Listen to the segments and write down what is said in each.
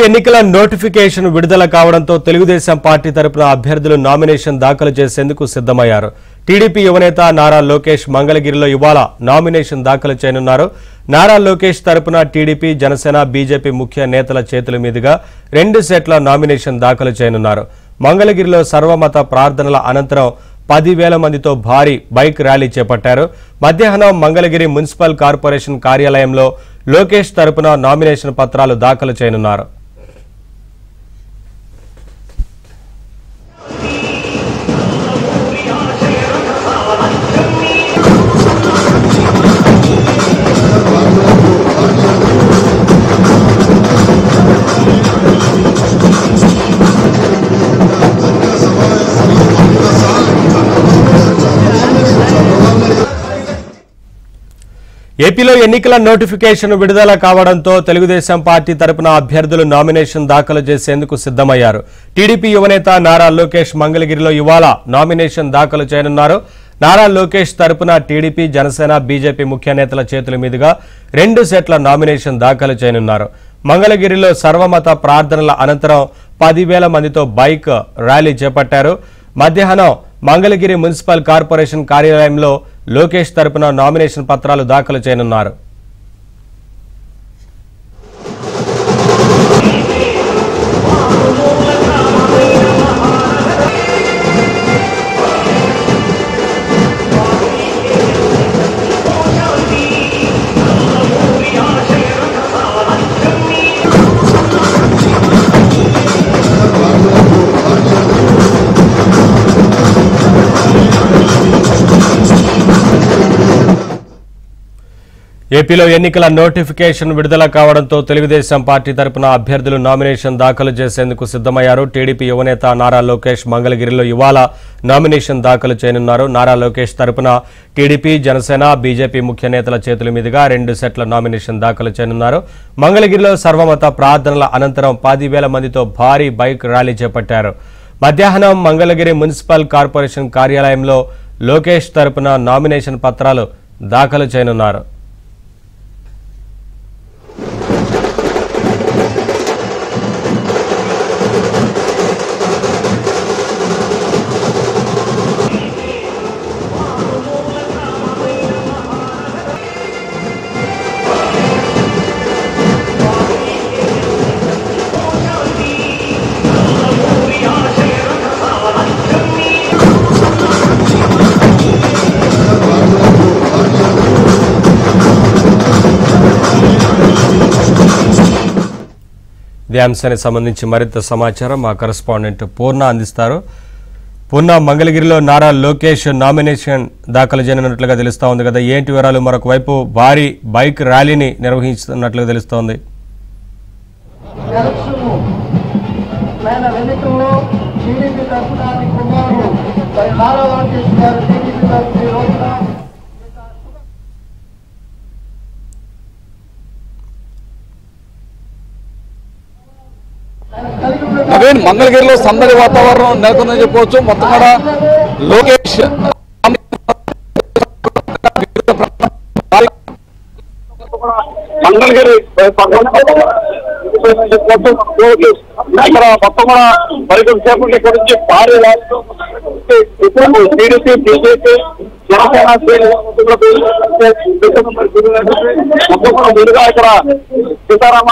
ఎన్నికల నోటిఫికేషన్ విడుదల కావడంతో తెలుగుదేశం పార్టీ తరపున అభ్యర్థులు నామినేషన్ దాఖలు చేసేందుకు సిద్ధమయ్యారు టీడీపీ యువనేత నారా లోకేష్ మంగళగిరిలో ఇవాళ నామినేషన్ దాఖలు చేయనున్నారు నారా లోకేష్ తరపున టీడీపీ జనసేన బీజేపీ ముఖ్య నేతల చేతుల మీదుగా రెండు సెట్ల నామినేషన్ దాఖలు చేయనున్నారు మంగళగిరిలో సర్వమత ప్రార్థనల అనంతరం పదివేల మందితో భారీ బైక్ ర్యాలీ చేపట్టారు మధ్యాహ్నం మంగళగిరి మున్సిపల్ కార్పొరేషన్ కార్యాలయంలో లోకేష్ తరపున నామినేషన్ పత్రాలు దాఖలు చేయనున్నారు ఏపీలో ఎన్నికల నోటిఫికేషన్ విడుదల కావడంతో తెలుగుదేశం పార్టీ తరపున అభ్యర్థులు నామినేషన్ దాఖలు చేసేందుకు సిద్ధమయ్యారు టీడీపీ యువనేత నారా లోకేష్ మంగళగిరిలో ఇవాళ నామినేషన్ దాఖలు చేయనున్నారు నారా లోకేష్ తరపున టీడీపీ జనసేన బీజేపీ ముఖ్య నేతల చేతుల మీదుగా రెండు సెట్ల నామినేషన్ దాఖలు చేయనున్నారు మంగళగిరిలో సర్వమత ప్రార్థనల అనంతరం పదివేల మందితో బైక్ ర్యాలీ చేపట్టారు మధ్యాహ్నం మంగళగిరి మున్సిపల్ కార్పొరేషన్ కార్యాలయంలో లోకేష్ తరపున నామినేషన్ పత్రాలు దాఖలు చేయనున్నారు ఏపీలో ఎన్నికల నోటిఫికేషన్ విడుదల కావడంతో తెలుగుదేశం పార్టీ తరపున అభ్యర్థులు నామినేషన్ దాఖలు చేసేందుకు సిద్ధమయ్యారు టీడీపీ యువనేత నారా లోకేష్ మంగళగిరిలో ఇవాళ నామినేషన్ దాఖలు చేయనున్నారు నారా లోకేష్ తరపున టీడీపీ జనసేన బీజేపీ ముఖ్య నేతల చేతుల మీదుగా రెండు సెట్ల నామినేషన్ దాఖలు చేయనున్నారు మంగళగిరిలో సర్వమత ప్రార్థనల అనంతరం పదివేల మందితో భారీ బైక్ ర్యాలీ చేపట్టారు మధ్యాహ్నం మంగళగిరి మున్సిపల్ కార్పొరేషన్ కార్యాలయంలో లోకేష్ తరపున నామినేషన్ పత్రాలు దాఖలు చేయనున్నారు ఇదే అంశానికి సంబంధించి మరింత సమాచారం మా కరెస్పాండెంట్ పూర్ణ అందిస్తారు పూర్ణ మంగళగిరిలో నారా లోకేష్ నామినేషన్ దాఖలు చేయనున్నట్లుగా తెలుస్తా ఉంది కదా ఏంటి వివరాలు మరొక వైపు భారీ బైక్ ర్యాలీని నిర్వహిస్తున్నట్లుగా తెలుస్తోంది ఆయన ఎన్నికల్లో టీడీపీ తరఫున మీ కుమారుడు మరి నారా లోకేష్ గారు టీడీపీ తరఫున ఈ రోజున ఆయన కలిగి ఉన్న నవీన్ మంగళగిరిలో సందడి వాతావరణం నెలకొందని చెప్పవచ్చు మొత్తం కూడా లోకేష్ మంగళగిరి ఇక్కడ మొత్తం కూడా మరికొంత సేపటి గురించి భారీ రాష్ట్రం టీడీపీ బీజేపీ జనసేన మొత్తం కూడా ముందుగా ఇక్కడ సీతారామ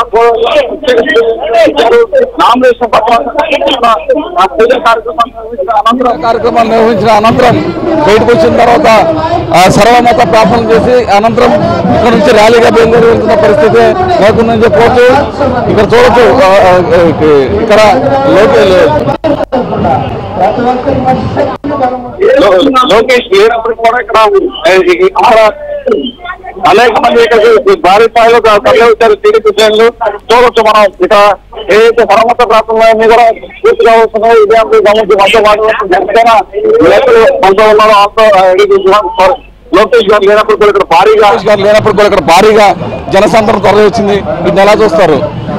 నామినేషన్ పత్రాలు పూజ కార్యక్రమం నిర్వహించిన అనంతరం కార్యక్రమాలు నిర్వహించిన అనంతరం బయటకు వచ్చిన తర్వాత ఆ, సర్వమత ప్రార్థన చేసి అనంతరం ఇక్కడ నుంచి ర్యాలీగా బయలుదేరి వెళ్తున్న పరిస్థితి నెలకొందని చెప్పవచ్చు ఇక్కడ చూడొచ్చు ఆ, ఆ, ఇక్కడ లోకే ప్రతి ఒక్కరి మంచి శక్తి బలం లో- లోకేష్ లేనప్పుడు కూడా ఇక్కడ ఏ, ఇక్కడ అనేక మంది ఇక్కడ భారీ స్థాయిలో తరలి వచ్చారు టీడీపీ శ్రేణులు చూడొచ్చు మనం ఇక ఏదైతే సర్వమత ప్రాంతంలో కూడా పూర్తిగా వస్తున్నాయో ఇదే అంశం గమనించి మనతో మాట్లాడుతున్న జనసేన నేతలు మనతో ఉన్నారు ఆల్సో సారీ, లోకేష్ గారు లేనప్పుడు కూడా ఇక్కడ భారీగా లోకేష్ గారు లేనప్పుడు కూడా ఇక్కడ భారీగా జనసంద్రం తరలి వచ్చింది దీన్ని ఎలా చూస్తారు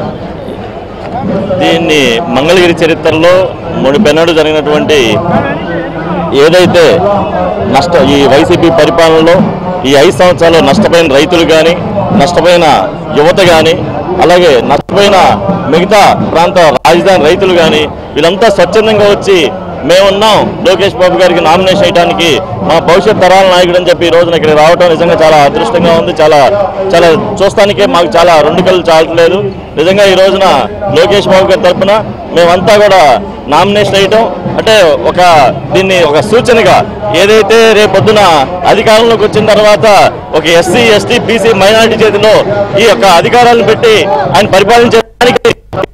దీన్ని మంగళగిరి చరిత్రలో ముడిపెన్నడు జరిగినటువంటి ఏదైతే నష్ట ఈ వైసీపీ పరిపాలనలో ఈ ఐదు సంవత్సరాలు నష్టపోయిన రైతులు కానీ నష్టపోయిన యువత కానీ అలాగే నష్టపోయిన మిగతా ప్రాంత రాజధాని రైతులు కానీ వీళ్ళంతా స్వచ్ఛందంగా వచ్చి మేమున్నాం లోకేష్ బాబు గారికి నామినేషన్ వేయడానికి మా భవిష్యత్ తరాల నాయకుడు అని చెప్పి ఈ రోజున ఇక్కడ రావడం నిజంగా చాలా అదృష్టంగా ఉంది చాలా చాలా చూస్తానికే మాకు చాలా రెండు కళ్ళు చాలట్లేదు నిజంగా ఈ రోజున లోకేష్ బాబు గారి తరఫున మేమంతా కూడా నామినేషన్ వేయటం అంటే ఒక దీన్ని ఒక సూచనగా ఏదైతే రేపొద్దున అధికారంలోకి వచ్చిన తర్వాత ఒక ఎస్సీ ఎస్టీ బీసీ మైనారిటీ చేతిలో ఈ యొక్క అధికారాలను పెట్టి ఆయన పరిపాలించడానికి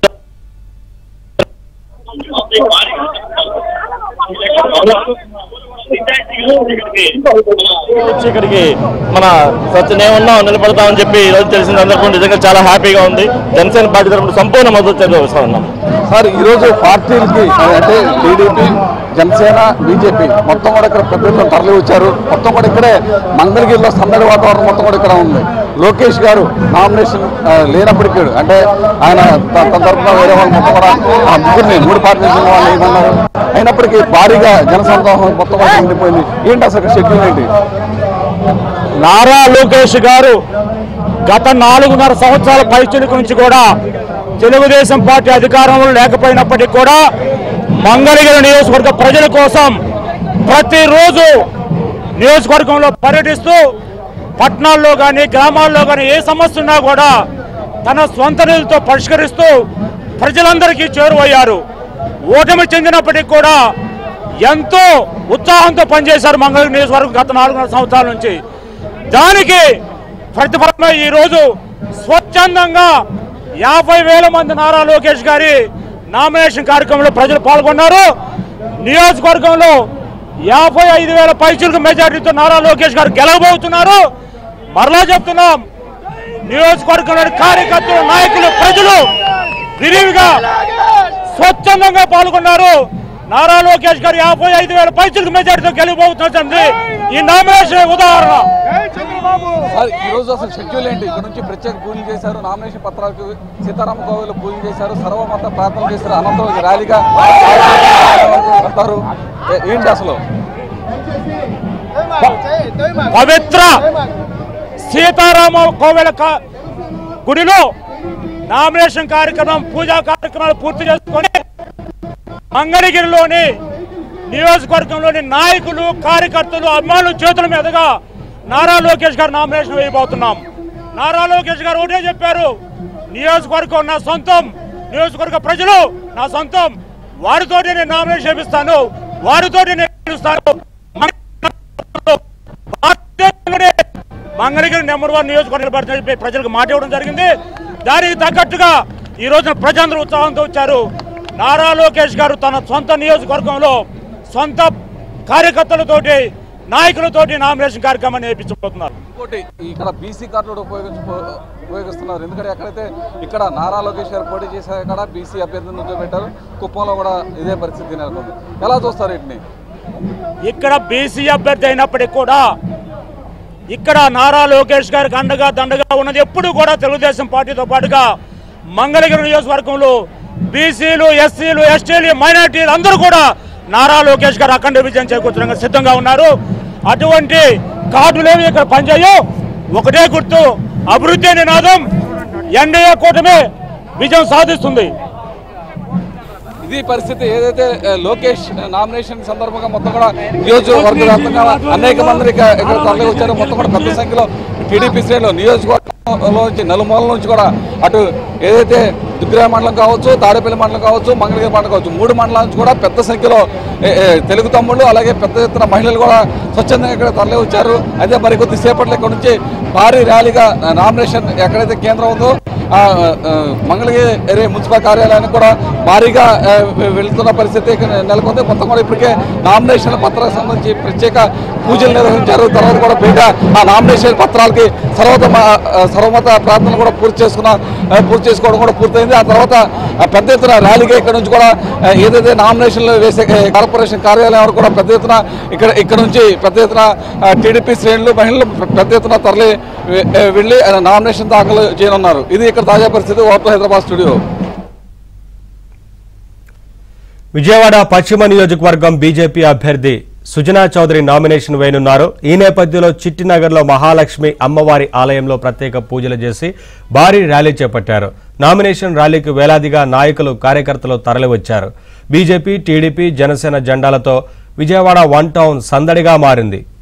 వచ్చి ఇక్కడికి మన సత్యనేమన్నాం నిలబడతామని చెప్పి ఈ రోజు తెలిసిన సందర్భం నిజంగా చాలా హ్యాపీగా ఉంది జనసేన పార్టీ తరఫున సంపూర్ణ మద్దతు తెలియజేస్తా ఉన్నాం సార్ ఈరోజు పార్టీలకి అంటే టీడీపీ జనసేన బీజేపీ మొత్తం కూడా ఇక్కడ పెద్ద ఎత్తున తరలి వచ్చారు మొత్తం కూడా ఇక్కడే మంగళగిరిలో సందడి వాతావరణం మొత్తం కూడా ఇక్కడ ఉంది లోకేష్ గారు నామినేషన్ ఆ, లేనప్పటికీ అంటే ఆయన త- తన తరఫున వేరే వాళ్ళు మొత్తం కూడా ఆ ముగ్గురిని మూడు పార్టీల వాళ్ళు ఏమన్నారు అయినప్పటికీ భారీగా జనసందోహం మొత్తం కూడా ఉండిపోయింది ఏంటి అసలు షెడ్యూల్ ఏంటి నారా లోకేష్ గారు గత నాలుగున్నర సంవత్సరాల పైచులకు నుంచి కూడా తెలుగుదేశం పార్టీ అధికారంలో లేకపోయినప్పటికీ కూడా మంగళగిరి నియోజకవర్గ ప్రజల కోసం ప్రతిరోజు నియోజకవర్గంలో పర్యటిస్తూ పట్టణాల్లో కానీ గ్రామాల్లో కానీ ఏ సమస్య ఉన్నా కూడా తన స్వంత నిధులతో పరిష్కరిస్తూ ప్రజలందరికీ చేరువయ్యారు ఓటమి చెందినప్పటికీ కూడా ఎంతో ఉత్సాహంతో పనిచేశారు మంగళగిరి నియోజకవర్గం గత నాలుగున్నర సంవత్సరాల నుంచి దానికి ప్రతిఫలమే ఈరోజు స్వచ్ఛందంగా యాభై వేల మంది నారా లోకేష్ గారి నామినేషన్ కార్యక్రమంలో ప్రజలు పాల్గొన్నారు నియోజకవర్గంలో యాభై ఐదు వేల పైచులకు మెజార్టీతో నారా లోకేష్ గారు గెలవబోతున్నారు మరలా చెప్తున్నాం నియోజకవర్గంలోని కార్యకర్తలు నాయకులు ప్రజలు విరివిగా స్వచ్ఛందంగా పాల్గొన్నారు నారా లోకేష్ గారు యాభై ఐదు వేల పైచులకు మెజార్టీతో గెలిపోతున్నది ఈ నామినేషన్ ఉదాహరణ సార్ ఈ రోజు అసలు షెడ్యూల్ ఏంటి ఇక్కడ నుంచి ప్రత్యేక పూజలు చేశారు నామినేషన్ పత్రాలకు సీతారామ కోవిల్ పూజలు చేశారు సర్వమత ప్రార్థన చేశారు అనంతరం ఇది ర్యాలీగా అంటారు ఏ- ఏంటి అసలు పవిత్ర సీతారామ కోవెల కా- గుడిలో నామినేషన్ కార్యక్రమం పూజా కార్యక్రమాలు పూర్తి చేసుకొని మంగళగిరిలోని నియోజకవర్గంలోని నాయకులు కార్యకర్తలు అభిమానుల చేతుల మీదుగా నారా లోకేష్ గారు నామినేషన్ వేయబోతున్నాం నారా లోకేష్ గారు ఒకటే చెప్పారు నియోజకవర్గం నా సొంతం నియోజకవర్గ ప్రజలు నా సొంతం వారితోటి నేను నామినేషన్ వేపిస్తాను వారితోటి నేను గెలుస్తాను భారతదేశంలోనే మంగళగిరి నెంబర్ వన్ నియోజకవర్గం నిలబడుతుందని చెప్పి ప్రజలకు మాట ఇవ్వడం జరిగింది దానికి తగ్గట్టుగా ఈ రోజున ప్రజలందరూ ఉత్సాహంతో వచ్చారు నారా లోకేష్ గారు తన సొంత నియోజకవర్గంలో సొంత కార్యకర్తలతోటి నాయకులతోటి నామినేషన్ కార్యక్రమాన్ని నేర్పించబోతున్నారు ఇంకోటి ఇక్కడ బీసీ కార్డులు ఉపయోగించు ఉపయోగిస్తున్నారు ఎందుకంటే ఎక్కడైతే ఇక్కడ నారా లోకేష్ గారు పోటీ చేసే కాడ బీసీ అభ్యర్థిని నిలబెట్టారు కుప్పంలో కూడా ఇదే పరిస్థితి నెలకొంది ఎలా చూస్తారు వీటిని ఇక్కడ బీసీ అభ్యర్థి అయినప్పటికీ కూడా ఇక్కడ నారా లోకేష్ గారికి అండగా దండగా ఉన్నది ఎప్పుడు కూడా తెలుగుదేశం పార్టీతో పాటుగా మంగళగిరి నియోజకవర్గంలో బీసీలు ఎస్సీలు ఎస్టీలు మైనార్టీలు అందరూ కూడా నారా లోకేష్ గారు అఖండ విజయం చేకూర్చడానికి సిద్ధంగా ఉన్నారు అటువంటి కార్డులేవి ఇక్కడ పనిచేయవు ఒకటే గుర్తు అభివృద్ధి నినాదం ఎన్డీఏ కూటమి విజయం సాధిస్తుంది ఇది పరిస్థితి ఏదైతే ఆ, లోకేష్ నామినేషన్ సందర్భంగా మొత్తం కూడా నియోజకవర్గ వ్యాప్తంగా అనేక మంది ఇక- ఇక్కడ తరలి వచ్చారు మొత్తం కూడా పెద్ద సంఖ్యలో టీడీపీ శ్రేణులు నియోజకవర్గంలో నుంచి నలుమూలల నుంచి కూడా అటు ఏదైతే దుగ్గిరాయ మండలం కావచ్చు తాడేపల్లి మండలం కావచ్చు మంగళగిరి మండలం కావచ్చు మూడు మండలాల నుంచి కూడా పెద్ద సంఖ్యలో ఏ, ఏ, తెలుగు తమ్ముళ్ళు అలాగే పెద్ద ఎత్తున మహిళలు కూడా స్వచ్ఛందంగా ఇక్కడ తరలి వచ్చారు అదే మరి కొద్దిసేపట్లో ఇక్కడ నుంచి భారీ ర్యాలీగా నామినేషన్ ఎక్కడైతే కేంద్రం ఉందో ఆ, ఆ, మంగళగిరి మున్సిపల్ కార్యాలయానికి కూడా భారీగా ఆ, వెళ్తున్న పరిస్థితి ఇక్కడ నెలకొంది మొత్తం కూడా ఇప్పటికే నామినేషన్ పత్రాలకు సంబంధించి ప్రత్యేక పూజలు నిర్వహించారు తర్వాత కూడా పైగా ఆ నామినేషన్ పత్రాలకి సర్వత సర్వమత ప్రార్థనలు కూడా పూర్తి చేసుకున్న ఆ, పూర్తి చేసుకోవడం కూడా పూర్తయింది ఆ తర్వాత ఆ, పెద్ద ఎత్తున ర్యాలీగా ఇక్కడ నుంచి కూడా ఆ, ఏదైతే నామినేషన్లు వేసే ఆ, కార్పొరేషన్ కార్యాలయం వరకు కూడా పెద్ద ఎత్తున ఇక్కడ ఇక్కడ నుంచి పెద్ద ఎత్తున టీడీపీ శ్రేణులు మహిళలు పెద్ద ఎత్తున తరలి వె- వెళ్ళి ఆ, నామినేషన్ దాఖలు చేయనున్నారు ఇది ఇక్కడ తాజా పరిస్థితి వార్తా హైదరాబాద్ స్టూడియో విజయవాడ పశ్చిమ నియోజకవర్గం బీజేపీ అభ్యర్థి సుజనా చౌదరి నామినేషన్ వేయనున్నారు ఈ నేపథ్యంలో చిట్టినగర్లో మహాలక్ష్మి అమ్మవారి ఆలయంలో ప్రత్యేక పూజలు చేసి భారీ ర్యాలీ చేపట్టారు నామినేషన్ ర్యాలీకి వేలాదిగా నాయకులు కార్యకర్తలు తరలివచ్చారు బీజేపీ టీడీపీ జనసేన జెండాలతో విజయవాడ వన్ టౌన్ సందడిగా మారింది